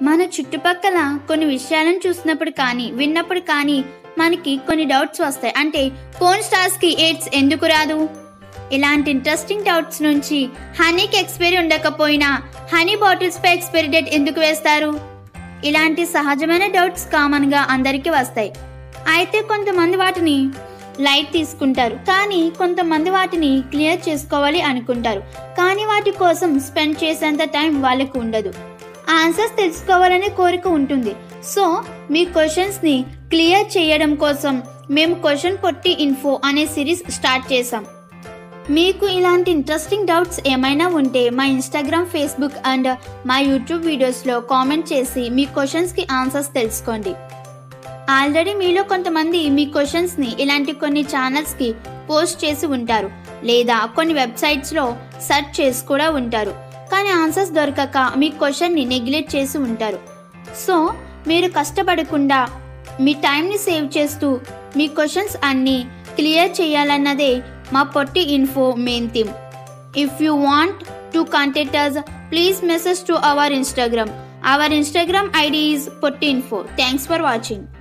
మన చుట్టుపక్కల కొన్ని విషయాలను చూసినప్పుడు కానీ విన్నప్పుడు కానీ మనకి కొన్ని డౌట్స్ వస్తాయి అంటే ఫోన్ స్టార్స్ కి ఎయిడ్స్ ఎందుకు రాదు ఇలాంటి ఇంట్రెస్టింగ్ డౌట్స్ నుంచి హనీకి ఎక్స్పైరీ ఉండకపోయినా హనీ బాటిల్స్ పై ఎక్స్పైరీ డేట్ ఎందుకు వేస్తారు ఇలాంటి సహజమైన డౌట్స్ కామన్ గా అందరికీ వస్తాయి అయితే కొంతమంది వాటిని లైట్ తీసుకుంటారు కానీ కొంతమంది వాటిని క్లియర్ చేసుకోవాలి అనుకుంటారు కానీ వాటి కోసం స్పెండ్ చేసేంత టైం వాళ్ళకు ఉండదు ఆన్సర్స్ తెలుసుకోవాలనే కోరిక ఉంటుంది సో మీ క్వశ్చన్స్ని క్లియర్ చేయడం కోసం మేము క్వశ్చన్ పొట్టి ఇన్ఫో అనే సిరీస్ స్టార్ట్ చేసాం మీకు ఇలాంటి ఇంట్రెస్టింగ్ డౌట్స్ ఏమైనా ఉంటే మా ఇన్స్టాగ్రామ్ ఫేస్బుక్ అండ్ మా యూట్యూబ్ వీడియోస్లో కామెంట్ చేసి మీ క్వశ్చన్స్కి ఆన్సర్స్ తెలుసుకోండి ఆల్రెడీ మీలో కొంతమంది మీ క్వశ్చన్స్ని ఇలాంటి కొన్ని ఛానల్స్కి పోస్ట్ చేసి ఉంటారు లేదా కొన్ని వెబ్సైట్స్లో సెర్చ్ చేసి కూడా ఉంటారు కానీ ఆన్సర్స్ దొరకక మీ క్వశ్చన్ని నెగ్లెక్ట్ చేసి ఉంటారు సో మీరు కష్టపడకుండా మీ టైంని సేవ్ చేస్తూ మీ క్వశ్చన్స్ అన్నీ క్లియర్ చేయాలన్నదే మా Potti info main theme if you want to contact us please message to our Instagram our Instagram ID is Potti info thanks for watching